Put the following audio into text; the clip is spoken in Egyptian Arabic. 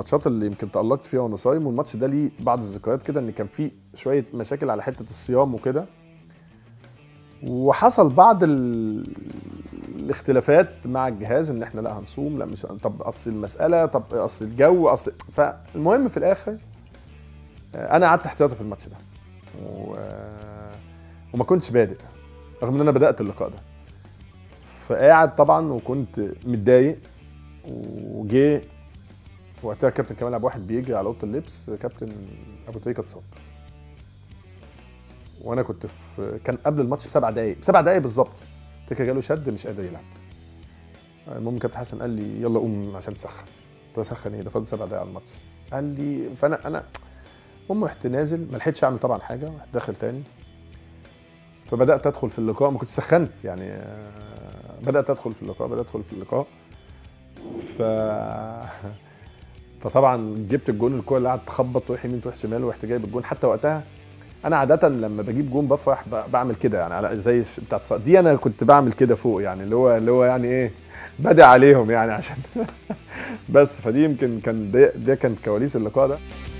الماتشات اللي يمكن تالقت فيها وانا صايم والماتش ده ليه بعض الذكريات كده ان كان فيه شويه مشاكل على حته الصيام وكده وحصل بعض ال... الاختلافات مع الجهاز ان احنا لا هنصوم لا مش طب اصل المساله طب اصل الجو اصل فالمهم في الاخر آه، انا قعدت احتياطي في الماتش ده و... وما كنتش بادئ رغم ان انا بدات اللقاء ده فقاعد طبعا وكنت متضايق وجه وقتها كابتن كمال عبد الواحد بيجري على اوضه اللبس كابتن ابو تريكه اتصاب وانا كنت في كان قبل الماتش بسبع دقائق سبع دقائق بالظبط تريكه جاله شد مش قادر يلعب المهم كابتن حسن قال لي يلا قوم عشان تسخن قلت له اسخن ايه ده فاضل سبع دقائق على الماتش قال لي فانا انا المهم رحت نازل ما لحقتش اعمل طبعا حاجه رحت داخل تاني فبدات ادخل في اللقاء ما كنتش سخنت يعني آه، بدات ادخل في اللقاء بدات ادخل في اللقاء ف فطبعا جبت الجون الكوره اللي قعدت تخبط تروح يمين تروح شمال ورحت جايب الجون حتى وقتها انا عاده لما بجيب جون بفرح ب- بعمل كده يعني على زي بتاعت الص- دي انا كنت بعمل كده فوق يعني اللي هو اللي هو يعني ايه بدع عليهم يعني عشان بس فدي يمكن كان ده, ده كانت كواليس اللقاء ده